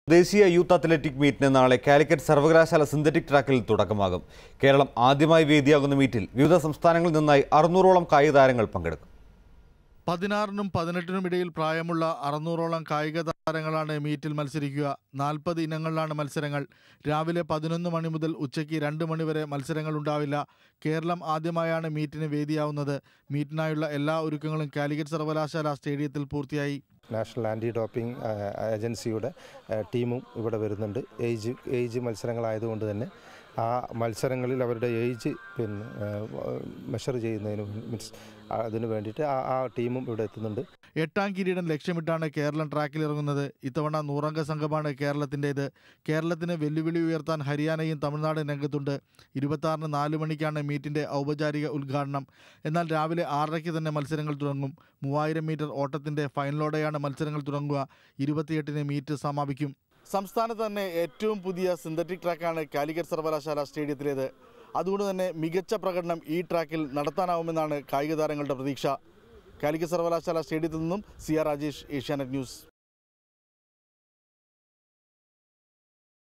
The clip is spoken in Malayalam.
ദേശീയ യൂത്ത് അത്ലറ്റിക് മീറ്റിന് നാളെ കാലിക്കറ്റ് സർവകലാശാല സിന്തറ്റിക് ട്രാക്കിൽ തുടക്കമാകും കേരളം ആദ്യമായി വേദിയാകുന്ന മീറ്റിൽ വിവിധ സംസ്ഥാനങ്ങളിൽ നിന്നായി അറുന്നൂറോളം കായിക താരങ്ങൾ പങ്കെടുക്കും പതിനാറിനും പതിനെട്ടിനും ഇടയിൽ പ്രായമുള്ള അറുന്നൂറോളം കായിക താരങ്ങളാണ് മീറ്റിൽ മത്സരിക്കുക നാൽപ്പത് ഇനങ്ങളിലാണ് മത്സരങ്ങൾ രാവിലെ പതിനൊന്ന് മണി മുതൽ ഉച്ചയ്ക്ക് രണ്ട് മണി വരെ മത്സരങ്ങൾ ഉണ്ടാവില്ല കേരളം ആദ്യമായാണ് മീറ്റിന് വേദിയാവുന്നത് മീറ്റിനായുള്ള എല്ലാ ഒരുക്കങ്ങളും കാലിക്കറ്റ് സർവകലാശാല സ്റ്റേഡിയത്തിൽ പൂർത്തിയായി നാഷണൽ ആൻറ്റി ഡോപ്പിംഗ് ആ, ഏജൻസിയുടെ ആ, ടീമും ഇവിടെ വരുന്നുണ്ട് ഏജ് ഏജ് മത്സരങ്ങളായതുകൊണ്ട് തന്നെ ആ മത്സരങ്ങളിൽ അവരുടെ ഏജ് പിന്നെ മെഷർ ചെയ്യുന്നതിന് മീൻസ് അതിന് വേണ്ടിയിട്ട് ആ ആ ടീമും ഇവിടെ എത്തുന്നുണ്ട് എട്ടാം കിരീടം ലക്ഷ്യമിട്ടാണ് കേരളം ട്രാക്കിൽ ഇറങ്ങുന്നത് ഇത്തവണ നൂറംഗ സംഘമാണ് കേരളത്തിൻ്റേത് കേരളത്തിന് വെല്ലുവിളി ഉയർത്താൻ ഹരിയാനയും തമിഴ്നാടും രംഗത്തുണ്ട് ഇരുപത്താറിന് നാല് മണിക്കാണ് മീറ്റിൻ്റെ ഔപചാരിക ഉദ്ഘാടനം എന്നാൽ രാവിലെ ആറരയ്ക്ക് തന്നെ മത്സരങ്ങൾ തുടങ്ങും മൂവായിരം മീറ്റർ ഓട്ടത്തിൻ്റെ ഫൈനലോടെയാണ് മത്സരങ്ങൾ തുടങ്ങുക ഇരുപത്തിയെട്ടിന് മീറ്റ് സമാപിക്കും സംസ്ഥാനത്ത് തന്നെ ഏറ്റവും പുതിയ സിന്തറ്റിക് ട്രാക്കാണ് കാലിക്കറ്റ് സർവകലാശാല സ്റ്റേഡിയത്തിലേത് അതുകൊണ്ട് തന്നെ മികച്ച പ്രകടനം ഈ ട്രാക്കിൽ നടത്താനാവുമെന്നാണ് കായിക താരങ്ങളുടെ പ്രതീക്ഷ കാലിക്കറ്റ് സർവകലാശാല സ്റ്റേഡിയത്തിൽ നിന്നും C R Rajesh Asianet news